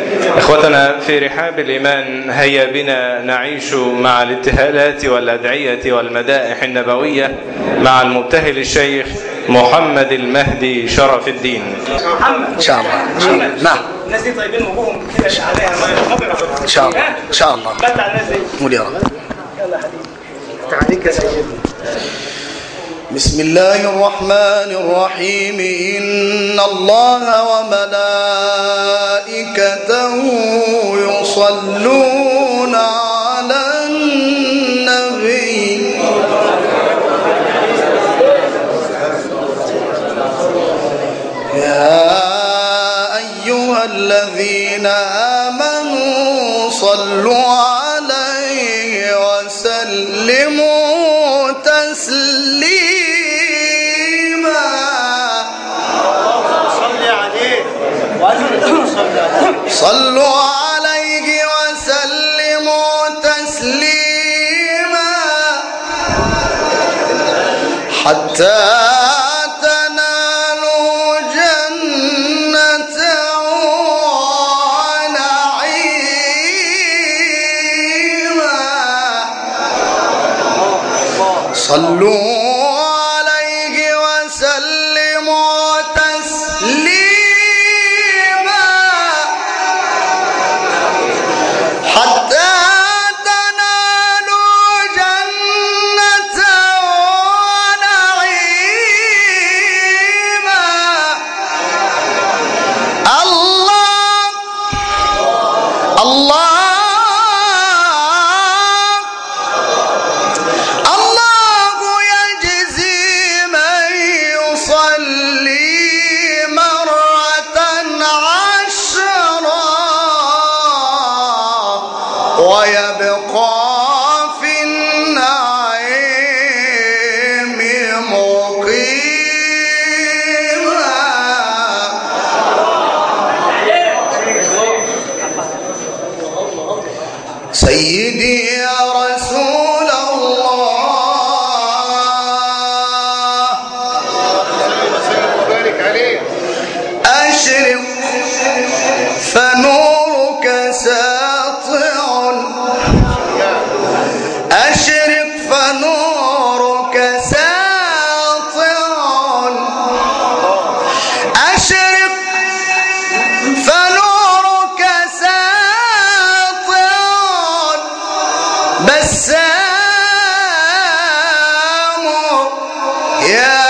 إخوتنا في رحاب الإيمان هيا بنا نعيش مع الابتهالات والأدعية والمدائح النبوية مع المبتهل الشيخ محمد المهدي شرف الدين محمد ان شاء الله إن شاء الله. نعم الناس دي طيبين وجوههم كده عليها ميه ان شاء الله ان شاء الله بد على الناس دي قول يا رب يلا يا حبيبي تعاليك يا سيدي بسم الله الرحمن الرحيم إن الله وملائكته يصلون على النبي يا أيها الذين آمنوا صلوا عليه وسلموا تسليما صلي عليه وأنت صلي عليه صلوا عليه وسلموا تسليما حتى تنالوا جنة ونعيما صلوا عليه وسلموا تسليما حتى تنالوا جنة ونعيما الله الله الله يجزي من يصلي مرة عشرا ويبقى في النعيم مقيما سيدي يا رسول الله أشرق فنورك ساطع أشرق فنورك ساطع أشرق فنورك ساطع بسام يا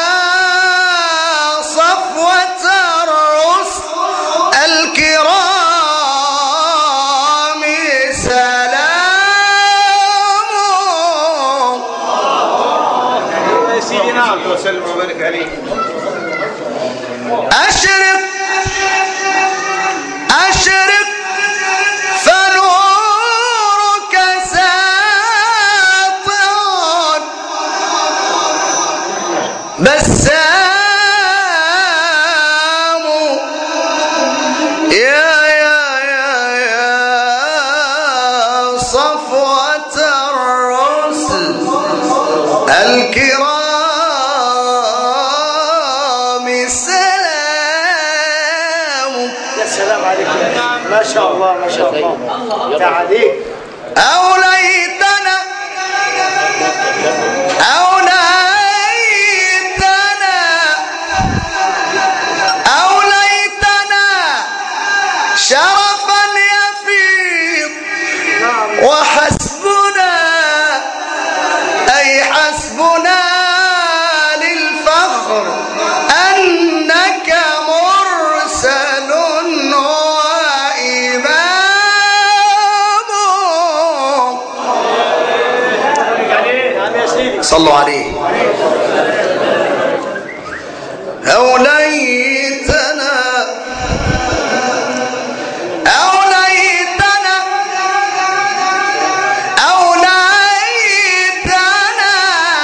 صفوة الرسل الكرام سلام يا سيدي نعم وسلم وبارك عليه أشرق أشرق فنورك ساطع بسام يا يا يا يا صفوة الرسل الكرام سلام يا سلام عليك يا ما شاء الله ما شاء الله تعاليك أوليتنا أوليتنا أوليتنا شرفا يفيض وحسبنا أي حسبنا للفخر أنك مرسل وإمام نعم يا سيدي صلوا عليه أوليتنا أوليتنا أوليتنا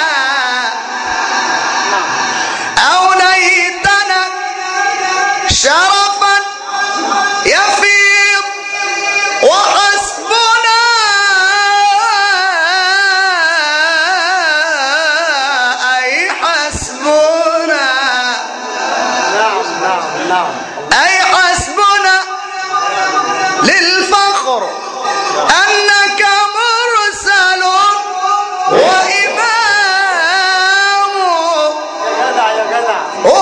أوليتنا شرفا يفيض وحسبنا أي حسبنا الفخر أنك مرسل وإمام جدع يا جدع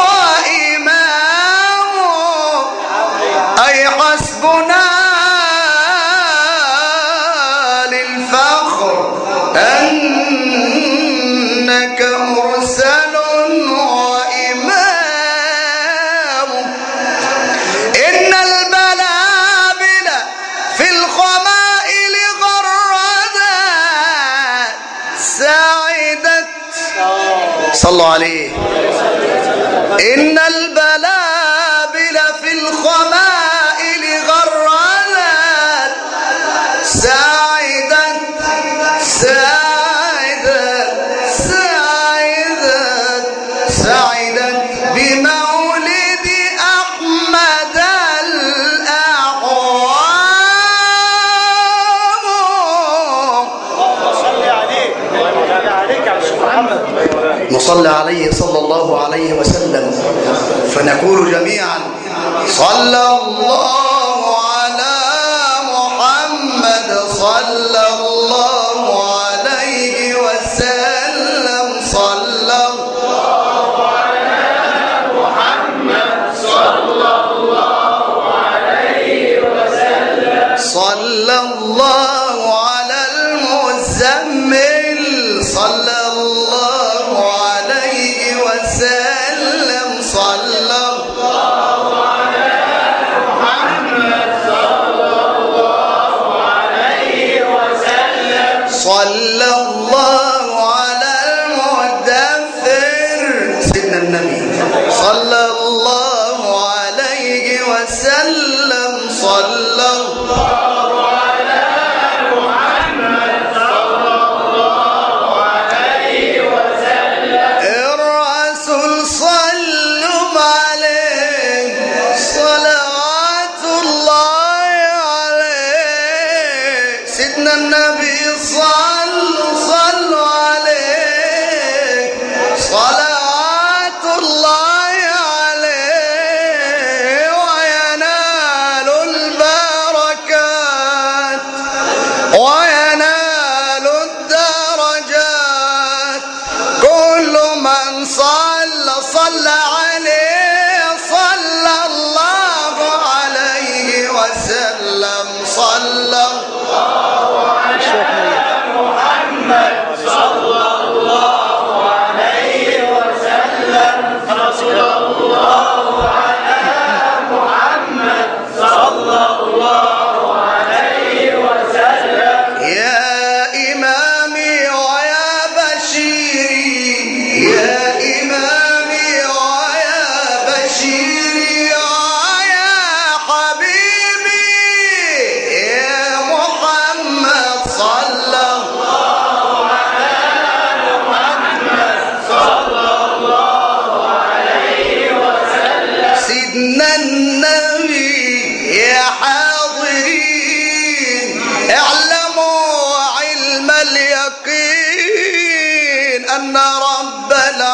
وإمام أي حسبنا للفخر أنك مرسل وإمام إن البلابل في الخمائل غردت سعدت صلوا عليه إن البلابل في الخمائل غردت سعدت سعدت سعدت سعدت بمولد أحمد الأعوام صلي عليك صلي عليك يا شيخ محمد نصلي عليه صلى الله عليه وسلم فنقول جميعا صلى الله على محمد صلى الله عليه وسلم صلى صلى الله على المزمل صلى الله عليه وسلم صلى الله صلى الله على المدثر سيدنا النبي صلى الله عليه وسلم صلى الله الرسول صلوا عليه صلوات الله عليه سيدنا النبي صلوا صلوا عليه صلوات الله عليه وينال البركات وينال الدرجات كل من صلى صلى عليه صلى الله عليه وسلم صلى يا إمامي ويا بشيري يا إمامي ويا بشيري ويا حبيبي يا محمد صلى الله سيدنا النبي يا حاضرين اعلموا علم اليقين أن رب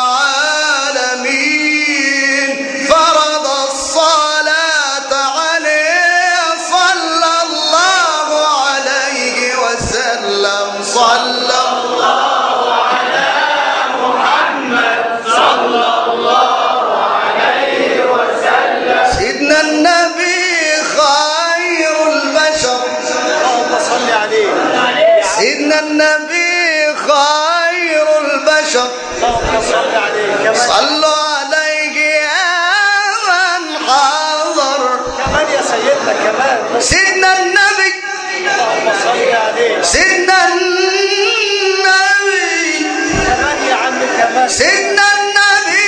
العالمين فرض الصلاة عليه صلى الله عليه وسلم صلى الله سيدنا النبي خير البشر اللهم صل عليه سيدنا النبي خير البشر اللهم صل عليه كمان صلوا عليه يا من حضر كمان يا سيدنا كمان سيدنا النبي اللهم صل عليه سيدنا النبي كمان يا عم كمان سيدنا النبي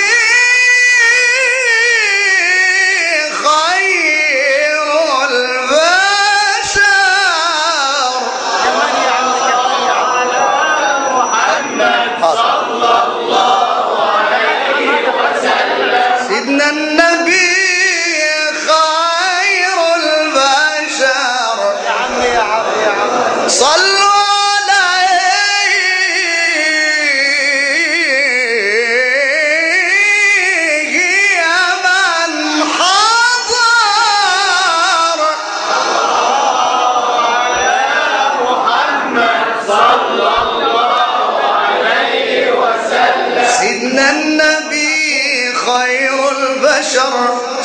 خير البشر كمان يا عم كمان يا عم سيدنا النبي خير البشر يا عم يا عم يا عم صلوا عليه يا من حضر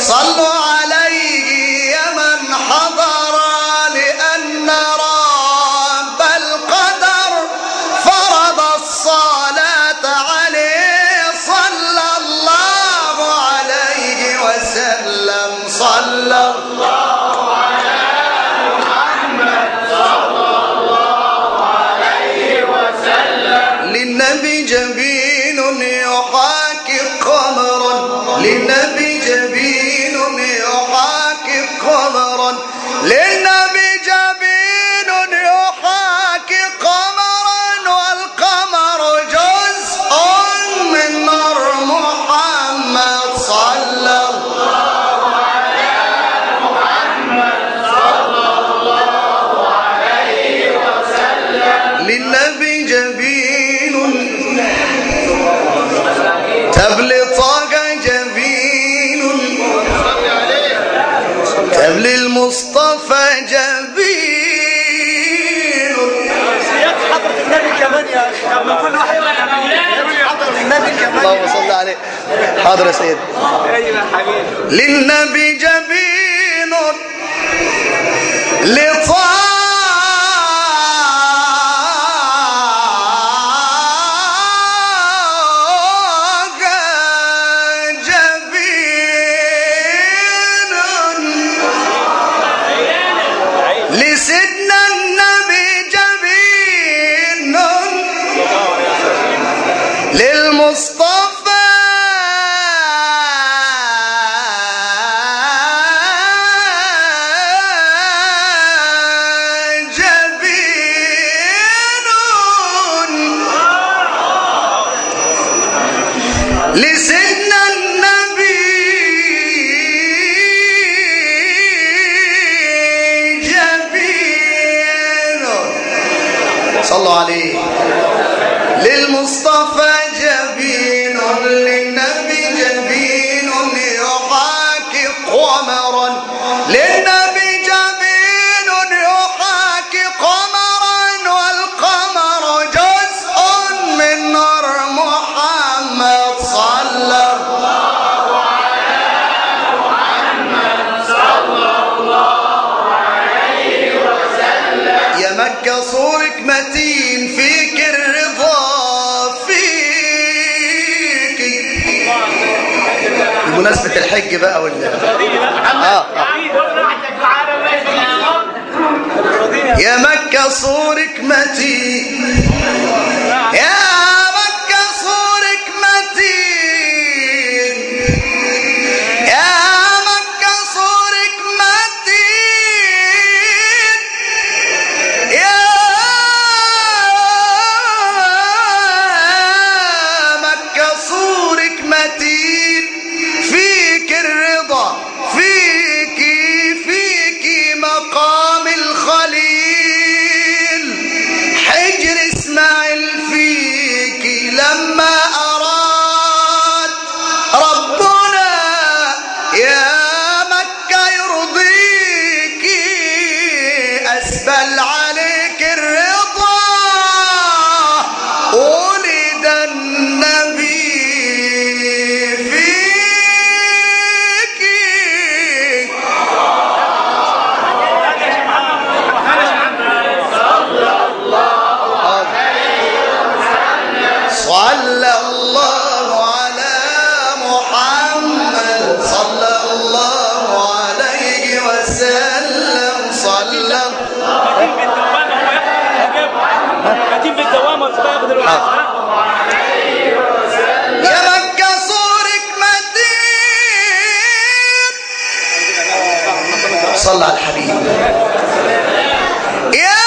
صلوا عليه يا من حضر لأن رب القدر فرض الصلاة عليه صلى الله عليه وسلم صلى للنبي جبين يحاكي قمرا للنبي جبين يحاكي قمرا للنبي جبين يحاكي قمرا والقمر جزء من نور محمد صلى الله للنبي جبين تبلي طاقة جبين تبلي المصطفى جبين زيادة حضرة النبي كمان يا أخي من كل واحد حضرة النبي كمان اللهم صل عليه حاضر يا سيدي أيوة حبيبي للنبي جبين لطاقة جبين لسيدنا النبي جبين للمصطفى جبين لسيدنا النبي جبين صلوا عليه للمصطفى جبين للنبي جبين يحاكي قمرا للنبي جبين يحاكي قمرا والقمر جزء من نور محمد صلى الله يا مكة صورك متين فيك الرضا فيك بمناسبة الحج بقى ولا آه. آه. يا مكة صورك متين يا مكة صورك متين يا مكة صورك متين يا مكة صورك متين فيك الرضا فيك فيك مقام الخليل حجر اسماعيل فيك لما أراد ربنا يا مكة يرضيك أسبل عليك الرضا ولد النبي فيك صلى الله على محمد صلى الله عليه وسلم صلى قاعدين بالدوامة وتاخد الوقت يا مكة صورك مدين صلى على الحبيب يا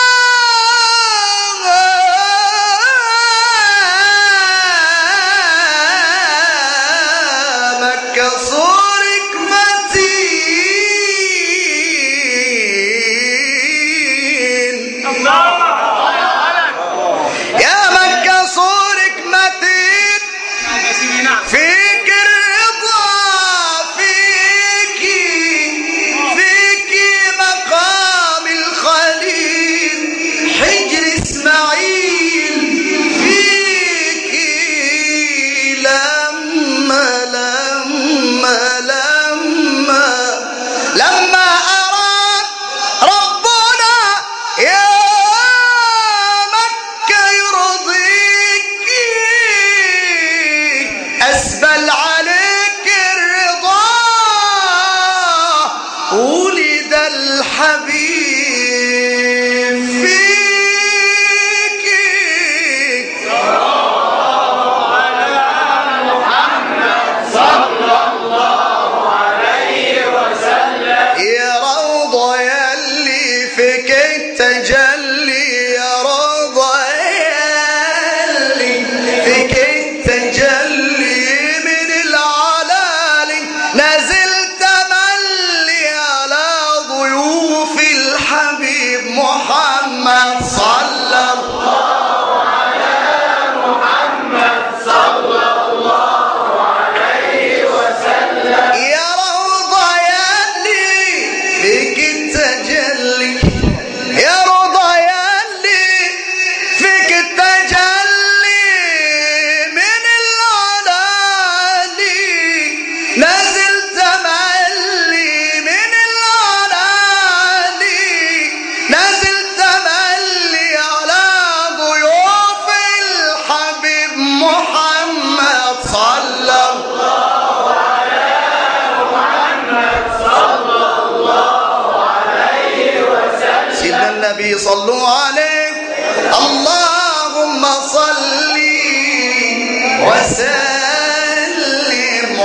مكة صورك متين يا مكة صورك متين فيك الرضا فيك فيك مقام الحبيب فيك يا روضة يلي فيك التجلي يا روضة يلي فيك التجلي من العلالي نزلت ملي على ضيوف الحبيب محمد صلى الله يا روضة يلي فيك التجلي يا روضة يلي فيك التجلي من العلالي نزل تملي من العلالي نزل تملي على ضيوف الحبيب محمد صلى الله سيدنا النبي صلوا عليه اللهم صل وسلم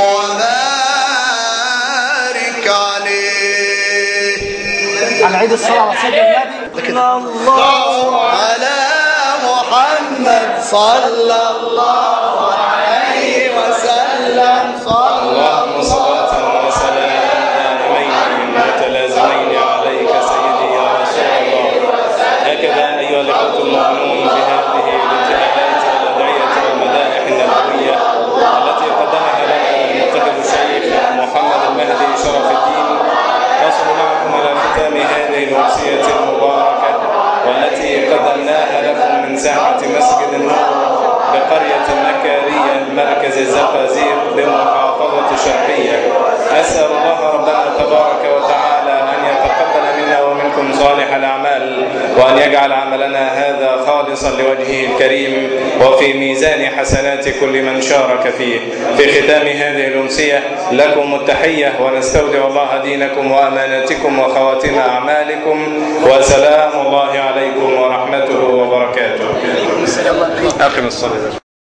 وبارك عليه على عيد الصلاة على سيدنا النبي الله على محمد صلى الله عليه وسلم صلى اللهم صلاة وسلاما دائمين متلازمين عليك سيدي يا رسول الله هكذا أيها الإخوة المؤمنون بهذه الابتهالات والأدعية والمدائح النبوية التي قدمها لنا المتخذ الشيخ محمد المهدي شرف الدين نصل معكم على ختام هذه الوصية المباركة والتي قدمناها لكم من ساحة مسجد النور بقرية مكارية مركز الزقازيق بمحافظة شرقية نسأل الله ربنا تبارك وتعالى أن يتقبل منا ومنكم صالح الأعمال وأن يجعل عملنا هذا خالصا لوجهه الكريم وفي ميزان حسنات كل من شارك فيه في ختام هذه الأمسية لكم التحية ونستودع الله دينكم وأماناتكم وخواتم أعمالكم وسلام الله عليكم ورحمته وبركاته أقم الصلاة